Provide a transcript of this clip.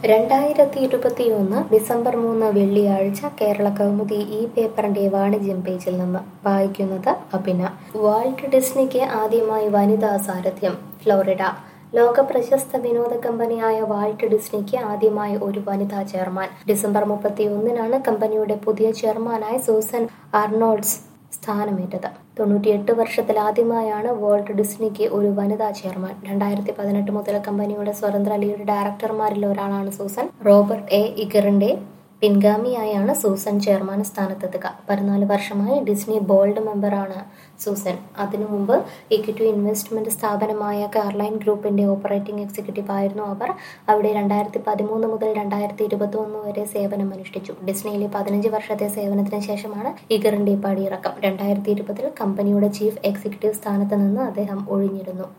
രണ്ടായിരത്തി ഇരുപത്തിയൊന്ന് ഡിസംബർ മൂന്ന് വെള്ളിയാഴ്ച കേരള കൗമുദി ഈ പേപ്പറിന്റെ വാണിജ്യം പേജിൽ നിന്ന് വായിക്കുന്നത് അഭിന വാൾട്ട് ഡിസ്നിക്ക് ആദ്യമായി വനിതാ സാരഥ്യം ഫ്ലോറിഡ ലോക പ്രശസ്ത വിനോദ കമ്പനിയായ വാൾട്ട് ഡിസ്നിക്ക് ആദ്യമായി ഒരു വനിതാ ചെയർമാൻ ഡിസംബർ മുപ്പത്തി ഒന്നിനാണ് കമ്പനിയുടെ പുതിയ ചെയർമാനായി സൂസൻ അർണോൾഡ്സ് സ്ഥാനമേറ്റത് തൊണ്ണൂറ്റിയെട്ട് വർഷത്തിൽ ആദ്യമായാണ് വോൾട്ട് ഡിസ്നിക്ക് ഒരു വനിതാ ചെയർമാൻ രണ്ടായിരത്തി പതിനെട്ട് മുതൽ കമ്പനിയുടെ സ്വതന്ത്ര ലീഡ് ഡയറക്ടർമാരിൽ ഒരാളാണ് സൂസൻ റോബർട്ട് എ ഇഗറിന്റെ പിൻഗാമിയായാണ് സൂസൻ ചെയർമാൻ സ്ഥാനത്തെത്തുക പതിനാല് വർഷമായി ഡിസ്നി ബോൾഡ് മെമ്പറാണ് സൂസൻ അതിനു മുമ്പ് ഇക്വിറ്റി ഇൻവെസ്റ്റ്മെന്റ് സ്ഥാപനമായ കാർലൈൻ ഗ്രൂപ്പിന്റെ ഓപ്പറേറ്റിംഗ് എക്സിക്യൂട്ടീവ് ആയിരുന്നു അവർ അവിടെ രണ്ടായിരത്തി പതിമൂന്ന് മുതൽ രണ്ടായിരത്തി ഇരുപത്തി ഒന്ന് വരെ സേവനമനുഷ്ഠിച്ചു ഡിസ്നിയിലെ പതിനഞ്ച് വർഷത്തെ സേവനത്തിന് ശേഷമാണ് ഇഗറിന്റെ പടിയിറക്കം രണ്ടായിരത്തി ഇരുപതിൽ കമ്പനിയുടെ ചീഫ് എക്സിക്യൂട്ടീവ് സ്ഥാനത്ത് നിന്ന് അദ്ദേഹം ഒഴിഞ്ഞിരുന്നു